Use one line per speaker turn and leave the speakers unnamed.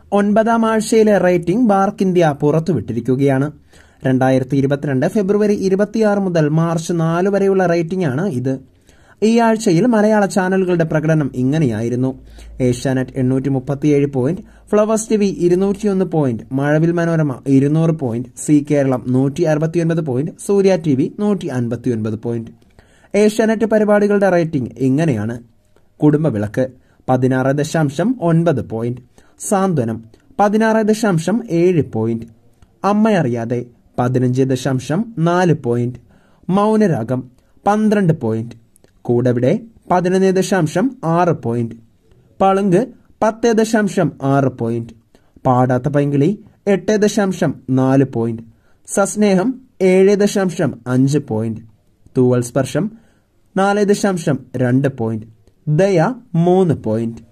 ഒൻപതാം ആഴ്ചയിലെ rating BARC India പുറത്തുവിട്ടിരിക്കുകയാണ് രണ്ടായിരത്തി ഇരുപത്തിരണ്ട് ഫെബ്രുവരി ഇരുപത്തിയാറ് മുതൽ മാർച്ച് നാല് വരെയുള്ള റേറ്റിംഗ് ആണ് ഇത് ഈ ആഴ്ചയിൽ മലയാള ചാനലുകളുടെ പ്രകടനം ഇങ്ങനെയായിരുന്നു ഏഷ്യാനെറ്റ് എണ്ണൂറ്റി മുപ്പത്തിയേഴ് പോയിന്റ് ഫ്ലവേഴ്സ് ടി വി ഇരുന്നൂറ്റിയൊന്ന് പോയിന്റ് മഴവിൽ മനോരമ ഇരുന്നൂറ് പോയിന്റ് സി കേരളം നൂറ്റി അറുപത്തിയൊൻപത് പോയിന്റ് സൂര്യ ടി വി നൂറ്റി അൻപത്തിയൊൻപത് പോയിന്റ് ഏഷ്യാനെറ്റ് പരിപാടികളുടെ റേറ്റിംഗ് ഇങ്ങനെയാണ് കുടുംബവിളക്ക് പതിനാറ് ദശാംശം ഒൻപത് പോയിന്റ് സാന്ത്വനം പതിനാറ് ദശാംശം ഏഴ് പോയിന്റ് അമ്മയറിയാതെ പതിനഞ്ച് ദശാംശം നാല് പോയിന്റ് മൗനരാഗം പന്ത്രണ്ട് പോയിന്റ് കൂടവിടെ പതിനൊന്ന് ദശാംശം ആറ് പോയിന്റ് പളുങ്ക് പത്ത് ദശാംശം ആറ് പോയിന്റ് പാടാത്ത പൈങ്കിളി എട്ട് ദശാംശം നാല് പോയിന്റ് സസ്നേഹം ഏഴ് ദശാംശം അഞ്ച് പോയിന്റ് തൂവൽ സ്പർശം നാല് ദശാംശം രണ്ട് പോയിന്റ് ദയ മൂന്ന് പോയിന്റ്